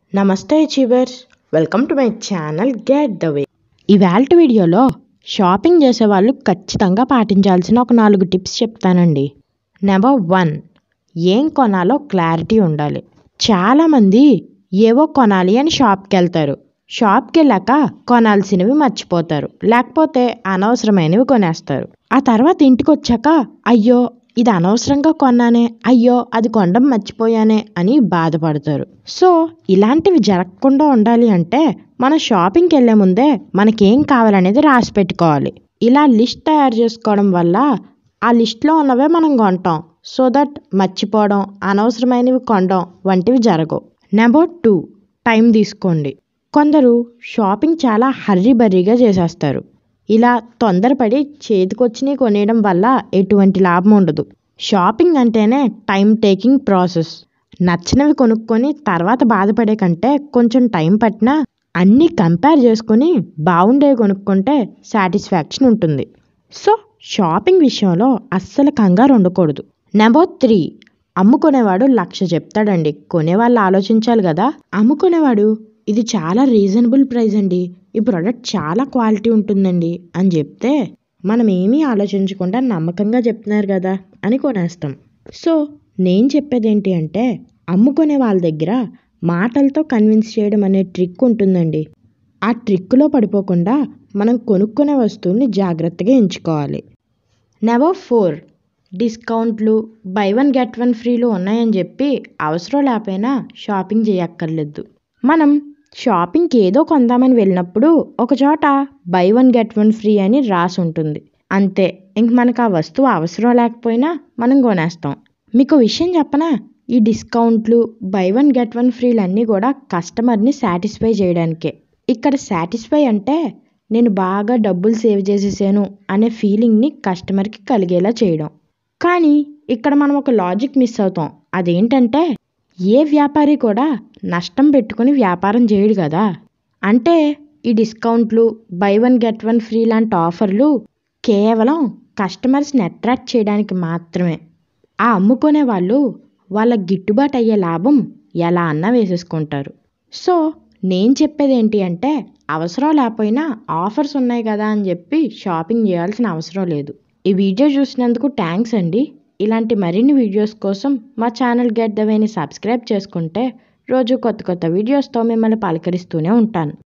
నమస్తే achievers welcome to my channel get the way ఇవాళ వీడియోలో షాపింగ్ చేసే వాళ్ళు ఖచ్చితంగా పాటించాల్సిన ఒక నాలుగు టిప్స్ చెప్తానండి నెంబర్ వన్ ఏం కొనాలో క్లారిటీ ఉండాలి చాలామంది ఏవో కొనాలి అని షాప్కి వెళ్తారు షాప్కి వెళ్ళాక కొనాల్సినవి మర్చిపోతారు లేకపోతే అనవసరమైనవి కొనేస్తారు ఆ తర్వాత ఇంటికి వచ్చాక అయ్యో ఇది అనవసరంగా కొన్నానే అయ్యో అది కొనడం మర్చిపోయానే అని బాధపడతారు సో ఇలాంటివి జరగకుండా ఉండాలి అంటే మనం షాపింగ్కి వెళ్ళే ముందే మనకేం కావాలనేది రాసి పెట్టుకోవాలి ఇలా లిస్ట్ తయారు చేసుకోవడం వల్ల ఆ లిస్ట్లో ఉన్నవే మనం కొంటాం సో దట్ మర్చిపోవడం అనవసరమైనవి కొనడం వంటివి జరగవు నెంబర్ టూ టైం తీసుకోండి కొందరు షాపింగ్ చాలా హర్రీ బర్రీగా చేసేస్తారు ఇలా తొందరపడి చేతికొచ్చినవి కొనేయడం వల్ల ఎటువంటి లాభం ఉండదు షాపింగ్ అంటేనే టైం టేకింగ్ ప్రాసెస్ నచ్చినవి కొనుక్కొని తర్వాత బాధపడే కంటే కొంచెం టైం పట్టినా అన్నీ కంపేర్ చేసుకొని బాగుండేవి కొనుక్కుంటే సాటిస్ఫాక్షన్ ఉంటుంది సో షాపింగ్ విషయంలో అస్సలు కంగారు ఉండకూడదు నెంబర్ త్రీ అమ్ముకునేవాడు లక్ష చెప్తాడండి కొనేవాళ్ళు ఆలోచించాలి కదా అమ్ముకునేవాడు ఇది చాలా రీజనబుల్ ప్రైస్ అండి ఈ ప్రోడక్ట్ చాలా క్వాలిటీ ఉంటుందండి అని చెప్తే మనం ఏమీ ఆలోచించకుండా నమ్మకంగా చెప్తున్నారు కదా అని కొనేస్తాం సో నేను చెప్పేది ఏంటి అంటే అమ్ముకునే వాళ్ళ దగ్గర మాటలతో కన్విన్స్ చేయడం అనే ట్రిక్ ఉంటుందండి ఆ ట్రిక్లో పడిపోకుండా మనం కొనుక్కునే వస్తువుని జాగ్రత్తగా ఎంచుకోవాలి నెంబర్ ఫోర్ డిస్కౌంట్లు బై వన్ గెట్ వన్ ఫ్రీలు ఉన్నాయని చెప్పి అవసరం లేకపోయినా షాపింగ్ చేయక్కర్లేదు మనం షాపింగ్కి ఏదో కొందామని వెళ్ళినప్పుడు ఒక చోట buy one get one free అని రాసి ఉంటుంది అంతే ఇంక మనకు ఆ వస్తువు అవసరం లేకపోయినా మనం కొనేస్తాం మీకు విషయం చెప్పనా ఈ డిస్కౌంట్లు బై వన్ గెట్ వన్ ఫ్రీలు అన్నీ కూడా కస్టమర్ని సాటిస్ఫై చేయడానికే ఇక్కడ సాటిస్ఫై అంటే నేను బాగా డబ్బులు సేవ్ చేసేసాను అనే ఫీలింగ్ని కస్టమర్కి కలిగేలా చేయడం కానీ ఇక్కడ మనం ఒక లాజిక్ మిస్ అవుతాం అదేంటంటే ఏ వ్యాపారి కూడా నష్టం పెట్టుకుని వ్యాపారం చేయడు కదా అంటే ఈ డిస్కౌంట్లు buy one get one free లాంటి ఆఫర్లు కేవలం కస్టమర్స్ని అట్రాక్ట్ చేయడానికి మాత్రమే ఆ అమ్ముకునే వాళ్ళు వాళ్ళ గిట్టుబాటు అయ్యే లాభం ఎలా అన్నా వేసేసుకుంటారు సో నేను చెప్పేది ఏంటి అంటే అవసరం లేకపోయినా ఆఫర్స్ ఉన్నాయి కదా అని చెప్పి షాపింగ్ చేయాల్సిన అవసరం లేదు ఈ వీడియో చూసినందుకు థ్యాంక్స్ అండి ఇలాంటి మరిన్ని వీడియోస్ కోసం మా ఛానల్ గెట్ ద వేని సబ్స్క్రైబ్ చేసుకుంటే రోజు కొత్త కొత్త వీడియోస్తో మిమ్మల్ని పలకరిస్తూనే ఉంటాను